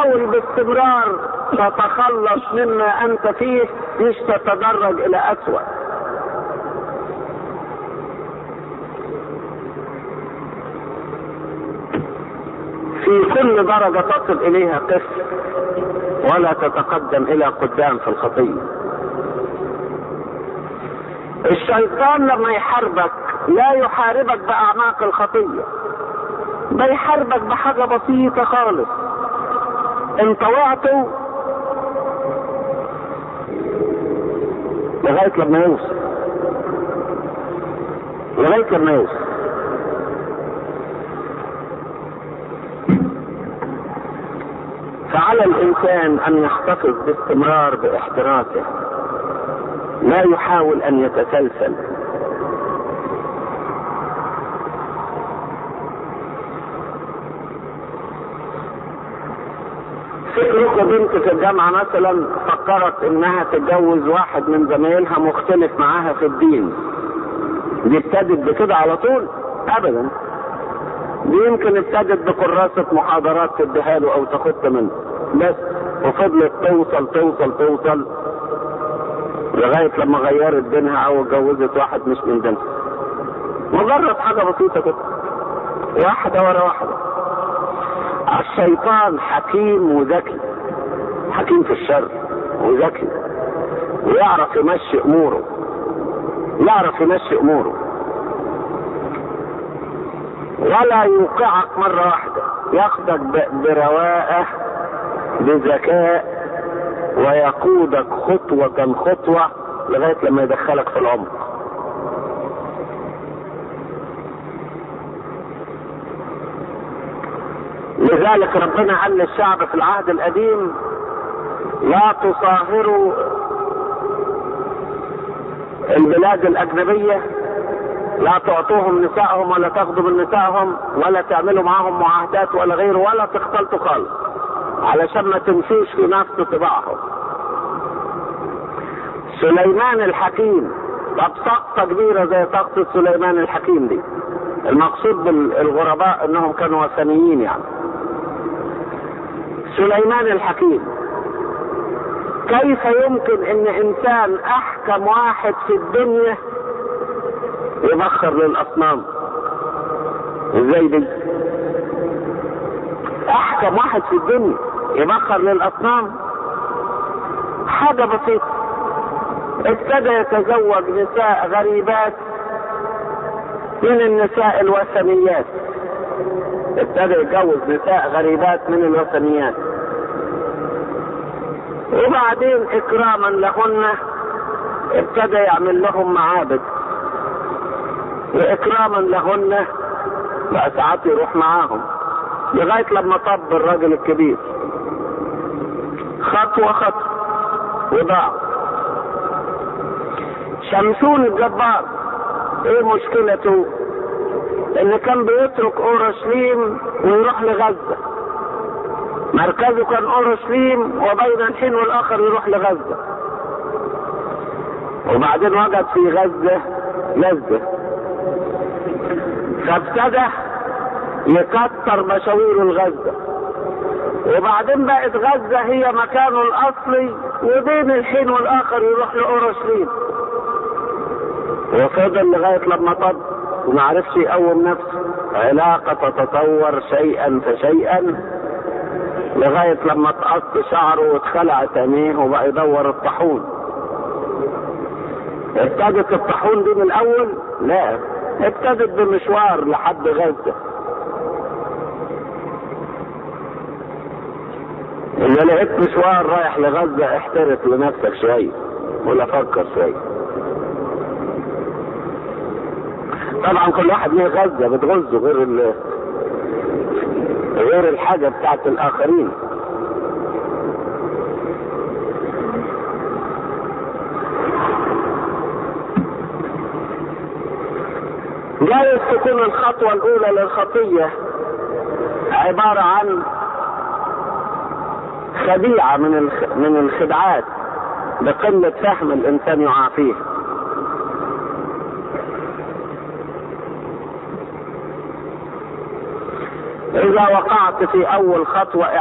حاول باستمرار تتخلص مما انت فيه مش تتدرج الى اسوأ في كل درجة تصل اليها قف ولا تتقدم الى قدام في الخطية الشيطان لما يحاربك لا يحاربك باعماق الخطية ده يحاربك بحاجة بسيطة خالص انت وقعته لغاية لما يوصل لغاية لما يوصل فعلى الانسان ان يحتفظ باستمرار باحتراسه لا يحاول ان يتسلسل فكركم بنت في الجامعة مثلا فكرت انها تتجوز واحد من زمايلها مختلف معاها في الدين دي ابتدت بكده على طول ابدا دي يمكن ابتدت بكراسة محاضرات تديها له او تاخدها منه بس وفضلت توصل توصل توصل لغاية لما غيرت دينها او اتجوزت واحد مش من دينها مجرد حاجة بسيطة كده واحدة ورا واحدة الشيطان حكيم وذكي حكيم في الشر وذكي ويعرف يمشي اموره يعرف يمشي اموره ولا يوقعك مرة واحدة ياخدك برواقة بذكاء ويقودك خطوة خطوة لغاية لما يدخلك في العمق لذلك ربنا قال للشعب في العهد القديم لا تصاهروا البلاد الأجنبية لا تعطوهم نسائهم ولا تاخدوا من نسائهم ولا تعملوا معاهم معاهدات ولا غيره ولا تختلطوا خالص علشان ما تمشوش في نفس طباعهم سليمان الحكيم طب سقطة كبيرة زي سقطة سليمان الحكيم دي المقصود بالغرباء انهم كانوا وثنيين يعني سليمان الحكيم كيف يمكن ان انسان احكم واحد في الدنيا يبخر للاصنام ازاي دي احكم واحد في الدنيا يبخر للاصنام حاجة بسيطة ابتدى يتزوج نساء غريبات من النساء الوثنيات ابتدى يتجوز نساء غريبات من الوثنيات وبعدين اكراما لهن ابتدى يعمل لهم معابد واكراما لهن بقى ساعات يروح معاهم لغايه لما طب الراجل الكبير خطوه خطوه وضاع شمسون الجبار ايه مشكلته ان كان بيترك اورشليم ويروح لغزة مركزه كان اورشليم وبين الحين والاخر يروح لغزة وبعدين وجد في غزة لذة فابتدى يكتر مشاويره الغزة وبعدين بقت غزة هي مكانه الاصلي وبين الحين والاخر يروح لاورشليم وفضل لغاية لما طب وما عرفش يقوم نفسه علاقة تتطور شيئا فشيئا لغاية لما اتقص شعره واتخلع تانيه وبقى يدور الطاحون ابتدت الطاحون دي من الاول لا ابتدت بمشوار لحد غزة اذا لقيت مشوار رايح لغزة احترس لنفسك شوية ولا فكر شوية طبعا كل واحد ليه غزة بتغزه غير ال غير الحاجة بتاعت الآخرين جايز تكون الخطوة الأولى للخطية عبارة عن خديعة من الخ... من الخدعات بقلة فهم الإنسان يعافيه إذا وقعت في أول خطوة